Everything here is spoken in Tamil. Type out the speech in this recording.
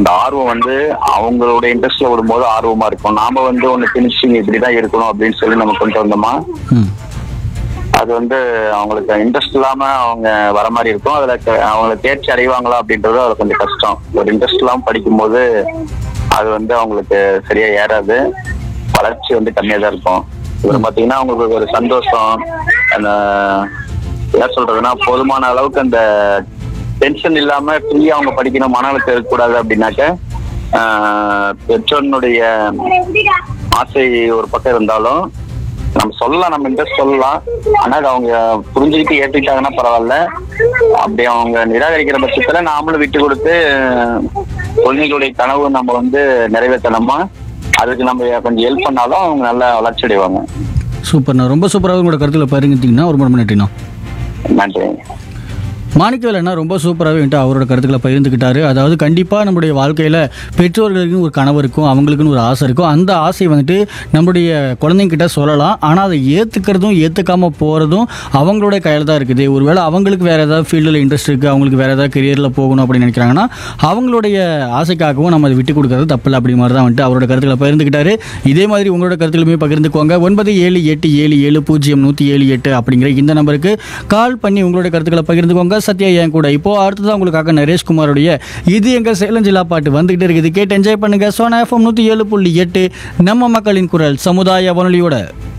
இந்த ஆர்வம் வந்து அவங்களோட இன்ட்ரெஸ்ட்ல விடும்போது ஆர்வமா இருக்கும் நாம வந்து ஒண்ணு பினிஷிங் இப்படிதான் இருக்கணும் அப்படின்னு சொல்லி நம்ம கொண்டு வந்தோமா ம் அது வந்து அவங்களுக்கு இன்ட்ரெஸ்ட் இல்லாம அவங்க வர மாதிரி இருக்கும் அதுல க- அவங்க தேர்ச்சி அடைவாங்களா அப்படின்றது அது கொஞ்சம் கஷ்டம் ஒரு இன்ட்ரெஸ்ட் இல்லாம படிக்கும்போது அது வந்து அவங்களுக்கு சரியா ஏறாது வளர்ச்சி வந்து கம்மியா தான் இருக்கும் இதுல பாத்தீங்கன்னா அவங்களுக்கு ஒரு சந்தோஷம் அந்த என்ன சொல்றதுன்னா போதுமான அளவுக்கு அந்த டென்ஷன் இல்லாம ஃப்ரீயா அவங்க படிக்கணும் மன அழுத்தம் இருக்கக்கூடாது அப்படின்னாக்க ஆஹ், பெற்றோனுடைய ஆசை ஒரு பக்கம் இருந்தாலும் நம்ம சொல்லலாம் நம்ம இன்ட்ரெஸ்ட் சொல்லலாம் ஆனா அது அவங்க புரிஞ்சுக்கிட்டு ஏற்றுக்கிட்டாங்கன்னா பரவாயில்ல அப்படி அவங்க நிராகரிக்கிற பட்சத்துல நாமளும் விட்டு கொடுத்து குழந்தைகளுடைய கனவு நம்ம வந்து நிறைவேற்றணுமா அதுக்கு நம்ம கொஞ்சம் ஹெல்ப் பண்ணாலும் அவங்க நல்லா வளர்ச்சி அடைவாங்க சூப்பர்ண்ணா ரொம்ப சூப்பராக உங்களோட கருத்துல பகிர்ந்துட்டீங்கன்னா ரொம்ப ரொம்ப நன்றிண்ணா நன்றி மாணிக்கவேல் அண்ணா ரொம்ப சூப்பராகவே வந்துட்டு அவரோட கருத்துக்களை பகிர்ந்துக்கிட்டாரு அதாவது கண்டிப்பாக நம்முடைய வாழ்க்கையில் பெற்றோர்களுக்கு ஒரு கனவு இருக்கும் அவங்களுக்குன்னு ஒரு ஆசை இருக்கும் அந்த ஆசை வந்துட்டு நம்முடைய குழந்தைங்கிட்ட சொல்லலாம் ஆனால் அதை ஏற்றுக்கிறதும் ஏற்றுக்காம போகிறதும் அவங்களோட கையில் தான் இருக்குது ஒருவேளை அவங்களுக்கு வேறு ஏதாவது ஃபீல்டில் இன்ட்ரெஸ்ட் இருக்குது அவங்களுக்கு வேறு ஏதாவது கெரியரில் போகணும் அப்படின்னு நினைக்கிறாங்கன்னா அவங்களுடைய ஆசைக்காகவும் நம்ம அதை விட்டு கொடுக்கறது தப்பில்லை அப்படி மாதிரி தான் வந்துட்டு அவரோட கருத்துக்களை பகிர்ந்துக்கிட்டாரு இதே மாதிரி உங்களோட கருத்துக்களுமே பகிர்ந்துக்கோங்க ஒன்பது ஏழு எட்டு ஏழு ஏழு பூஜ்ஜியம் நூற்றி ஏழு எட்டு அப்படிங்கிற இந்த நம்பருக்கு கால் பண்ணி உங்களோட கருத்துக்களை பகிர்ந்துக்கோங்க சத்யா என் கூட இப்போ அடுத்ததான் உங்களுக்காக நரேஷ்குமாரோடைய இது எங்க சேலம் ஜில்லா பாட்டு வந்துகிட்டு இருக்குது கேட்டு என்ஜாய் பண்ணுங்க சோனா எஃப்எம் நூற்றி ஏழு புள்ளி எட்டு நம்ம மக்களின் குரல் சமுதாய வானொலியோட